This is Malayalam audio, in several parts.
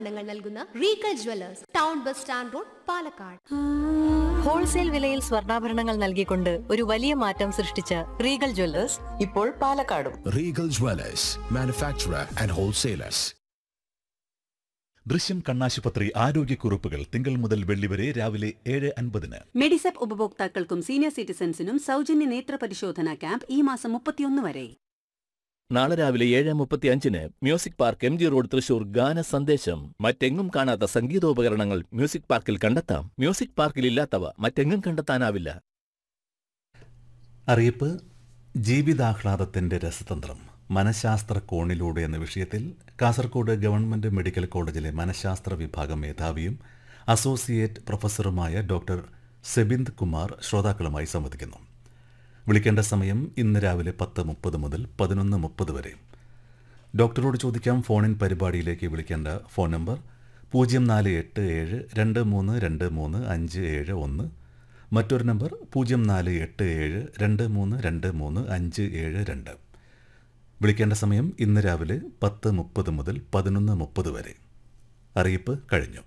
ഞങ്ങൾ നൽകുന്ന Regal jewellers town bus stand road Palakkad wholesale വിലയിൽ സ്വർണ്ണാഭരണങ്ങൾ നൽകിക്കൊണ്ട് ഒരു വലിയ മാറ്റം സൃഷ്ടിച്ച റീഗൽ ജ്വല്ലേഴ്സ് ഇപ്പോൾ പാലക്കാടും Regal Dwellers, manufacturer and wholesalers. ദൃശ്യം കണ്ണാശുപത്രി ആരോഗ്യക്കുറിപ്പുകൾ തിങ്കൾ മുതൽ വെള്ളി വരെ രാവിലെ ഏഴ് അൻപതിന് മെഡിസെപ്പ് ഉപഭോക്താക്കൾക്കും സീനിയർ സിറ്റിസൺസിനും സൗജന്യ നേത്ര പരിശോധന ക്യാമ്പ് ഈ മാസം മുപ്പത്തിയൊന്ന് വരെ നാളെ രാവിലെ ഏഴ് മുപ്പത്തി അഞ്ചിന് music park M G road Thrissur ഗാന സന്ദേശം മറ്റെങ്ങും കാണാത്ത സംഗീതോപകരണങ്ങൾ മ്യൂസിക് പാർക്കിൽ കണ്ടെത്താം മ്യൂസിക് പാർക്കിൽ ഇല്ലാത്തവ മറ്റെങ്ങും കണ്ടെത്താനാവില്ല അറിയിപ്പ് ജീവിതാഹ്ലാദത്തിന്റെ രസതന്ത്രം മനഃശാസ്ത്ര കോണിലൂടെ എന്ന വിഷയത്തിൽ കാസർഗോഡ് ഗവൺമെന്റ് മെഡിക്കൽ കോളേജിലെ മനഃശാസ്ത്ര വിഭാഗം മേധാവിയും അസോസിയേറ്റ് പ്രൊഫസറുമായ ഡോക്ടർ സെബിന്ദ് കുമാർ ശ്രോതാക്കളുമായി സംവദിക്കുന്നു വിളിക്കേണ്ട സമയം ഇന്ന് രാവിലെ പത്ത് മുപ്പത് മുതൽ പതിനൊന്ന് മുപ്പത് വരെ ഡോക്ടറോട് ചോദിക്കാം ഫോണിൻ പരിപാടിയിലേക്ക് വിളിക്കേണ്ട ഫോൺ നമ്പർ പൂജ്യം നാല് എട്ട് ഏഴ് രണ്ട് മൂന്ന് രണ്ട് മൂന്ന് അഞ്ച് ഏഴ് ഒന്ന് മറ്റൊരു നമ്പർ പൂജ്യം നാല് എട്ട് ഏഴ് രണ്ട് മൂന്ന് രണ്ട് മൂന്ന് അഞ്ച് ഏഴ് രണ്ട് വിളിക്കേണ്ട സമയം ഇന്ന് രാവിലെ പത്ത് മുപ്പത് മുതൽ പതിനൊന്ന് മുപ്പത് വരെ അറിയിപ്പ് കഴിഞ്ഞു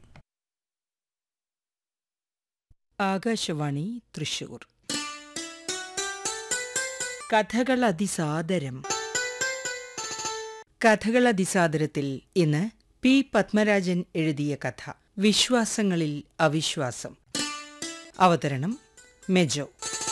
ആകാശവാണി തൃശൂർ കഥകൾ അതിസാദരം കഥകൾ അതിസാദരത്തിൽ ഇന്ന് പി പത്മരാജൻ എഴുതിയ കഥ വിശ്വാസങ്ങളിൽ അവിശ്വാസം അവതരണം മെജോ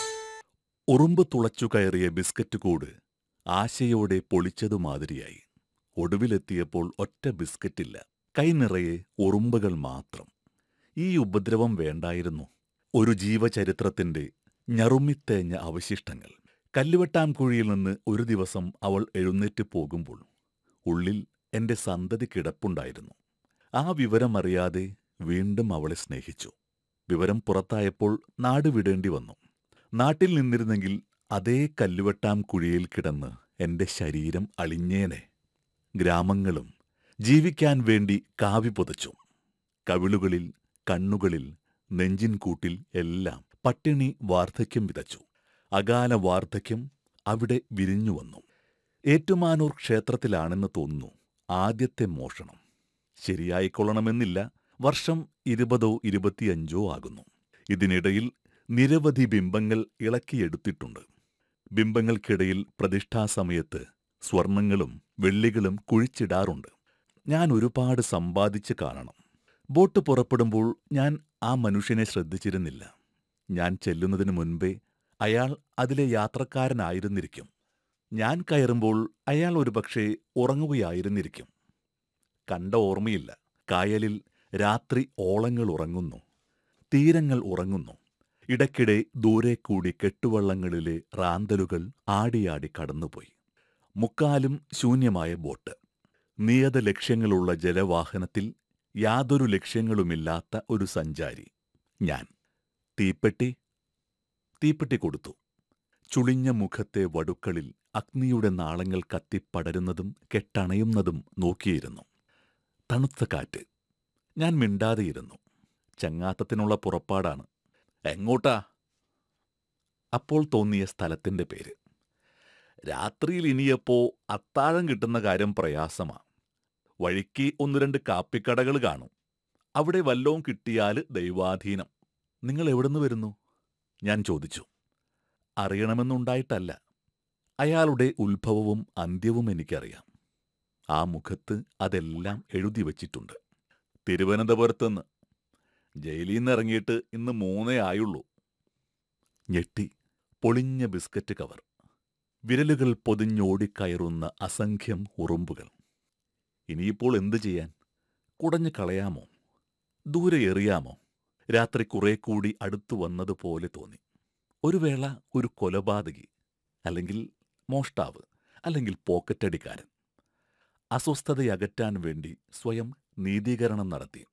ഉറുമ്പ് തുളച്ചു കയറിയ ബിസ്ക്കറ്റ് കൂട് ആശയോടെ പൊളിച്ചതുമാതിരിയായി ഒടുവിലെത്തിയപ്പോൾ ഒറ്റ ബിസ്ക്കറ്റില്ല കൈ നിറയെ ഉറുമ്പുകൾ മാത്രം ഈ ഉപദ്രവം വേണ്ടായിരുന്നു ഒരു ജീവചരിത്രത്തിന്റെ ഞറുമ്മിത്തേഞ്ഞ അവശിഷ്ടങ്ങൾ കല്ലുവെട്ടാംകുഴിയിൽ നിന്ന് ഒരു ദിവസം അവൾ എഴുന്നേറ്റ് പോകുമ്പോൾ ഉള്ളിൽ എന്റെ സന്തതി കിടപ്പുണ്ടായിരുന്നു ആ വിവരമറിയാതെ വീണ്ടും അവളെ സ്നേഹിച്ചു വിവരം പുറത്തായപ്പോൾ നാട് വിടേണ്ടി വന്നു നാട്ടിൽ നിന്നിരുന്നെങ്കിൽ അതേ കല്ലുവെട്ടാം കുഴിയിൽ കിടന്ന് എന്റെ ശരീരം അളിഞ്ഞേനെ ഗ്രാമങ്ങളും ജീവിക്കാൻ വേണ്ടി കാവി പുതച്ചു കവിളുകളിൽ കണ്ണുകളിൽ നെഞ്ചിൻ കൂട്ടിൽ എല്ലാം പട്ടിണി വാർദ്ധക്യം വിതച്ചു അകാല വാർദ്ധക്യം അവിടെ വിരിഞ്ഞു വന്നു ഏറ്റുമാനൂർ ക്ഷേത്രത്തിലാണെന്ന് തോന്നുന്നു ആദ്യത്തെ മോഷണം ശരിയായിക്കൊള്ളണമെന്നില്ല വർഷം ഇരുപതോ ഇരുപത്തിയഞ്ചോ ആകുന്നു ഇതിനിടയിൽ നിരവധി ബിംബങ്ങൾ ഇളക്കിയെടുത്തിട്ടുണ്ട് ബിംബങ്ങൾക്കിടയിൽ പ്രതിഷ്ഠാസമയത്ത് സ്വർണങ്ങളും വെള്ളികളും കുഴിച്ചിടാറുണ്ട് ഞാൻ ഒരുപാട് സമ്പാദിച്ച് കാണണം ബോട്ട് പുറപ്പെടുമ്പോൾ ഞാൻ ആ മനുഷ്യനെ ശ്രദ്ധിച്ചിരുന്നില്ല ഞാൻ ചെല്ലുന്നതിന് മുൻപേ അയാൾ അതിലെ യാത്രക്കാരനായിരുന്നിരിക്കും ഞാൻ കയറുമ്പോൾ അയാൾ ഒരുപക്ഷെ ഉറങ്ങുകയായിരുന്നിരിക്കും കണ്ട ഓർമ്മയില്ല കായലിൽ രാത്രി ഓളങ്ങൾ ഉറങ്ങുന്നു തീരങ്ങൾ ഉറങ്ങുന്നു ഇടയ്ക്കിടെ ദൂരെ കൂടി കെട്ടുവള്ളങ്ങളിലെ റാന്തലുകൾ ആടിയാടി കടന്നുപോയി മുക്കാലും ശൂന്യമായ ബോട്ട് നിയത ലക്ഷ്യങ്ങളുള്ള ജലവാഹനത്തിൽ യാതൊരു ലക്ഷ്യങ്ങളുമില്ലാത്ത ഒരു സഞ്ചാരി ഞാൻ തീപ്പെട്ടി തീപ്പെട്ടി കൊടുത്തു ചുളിഞ്ഞ മുഖത്തെ വടുക്കളിൽ അഗ്നിയുടെ നാളങ്ങൾ കത്തിപ്പടരുന്നതും കെട്ടണയുന്നതും നോക്കിയിരുന്നു തണുത്ത കാറ്റ് ഞാൻ മിണ്ടാതെയിരുന്നു ചങ്ങാത്തത്തിനുള്ള പുറപ്പാടാണ് എങ്ങോട്ടാ അപ്പോൾ തോന്നിയ സ്ഥലത്തിന്റെ പേര് രാത്രിയിൽ ഇനിയപ്പോ അത്താഴം കിട്ടുന്ന കാര്യം പ്രയാസമാ വഴിക്ക് ഒന്ന് രണ്ട് കാപ്പിക്കടകൾ കാണും അവിടെ വല്ലവും കിട്ടിയാൽ ദൈവാധീനം നിങ്ങൾ എവിടുന്ന് വരുന്നു ഞാൻ ചോദിച്ചു അറിയണമെന്നുണ്ടായിട്ടല്ല അയാളുടെ ഉത്ഭവവും അന്ത്യവും എനിക്കറിയാം ആ മുഖത്ത് അതെല്ലാം എഴുതി വച്ചിട്ടുണ്ട് തിരുവനന്തപുരത്തുനിന്ന് ജയിലിൽ നിന്ന് ഇറങ്ങിയിട്ട് ഇന്ന് മൂന്നേ ആയുള്ളൂ ഞെട്ടി പൊളിഞ്ഞ ബിസ്ക്കറ്റ് കവർ വിരലുകൾ പൊതിഞ്ഞോടിക്കയറുന്ന അസംഖ്യം ഉറുമ്പുകൾ ഇനിയിപ്പോൾ എന്തു ചെയ്യാൻ കുടഞ്ഞു കളയാമോ ദൂരെ എറിയാമോ രാത്രി കുറെ കൂടി അടുത്തു വന്നതുപോലെ തോന്നി ഒരു വേള ഒരു കൊലപാതകി അല്ലെങ്കിൽ മോഷ്ടാവ് അല്ലെങ്കിൽ പോക്കറ്റടിക്കാരൻ അസ്വസ്ഥതയകറ്റാൻ വേണ്ടി സ്വയം നീതീകരണം നടത്തി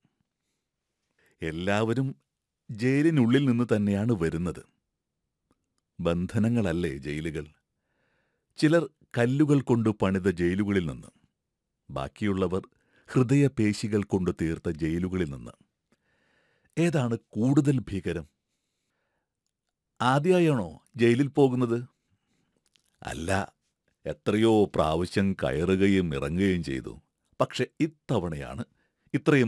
എല്ലാവരും ജയിലിനുള്ളിൽ നിന്ന് തന്നെയാണ് വരുന്നത് ബന്ധനങ്ങളല്ലേ ജയിലുകൾ ചിലർ കല്ലുകൾ കൊണ്ട് പണിത ജയിലുകളിൽ നിന്ന് ബാക്കിയുള്ളവർ ഹൃദയപേശികൾ കൊണ്ട് തീർത്ത ജയിലുകളിൽ നിന്ന് ഏതാണ് കൂടുതൽ ഭീകരം ആദ്യമായാണോ ജയിലിൽ പോകുന്നത് അല്ല എത്രയോ പ്രാവശ്യം കയറുകയും ഇറങ്ങുകയും ചെയ്തു പക്ഷെ ഇത്തവണയാണ് ഇത്രയും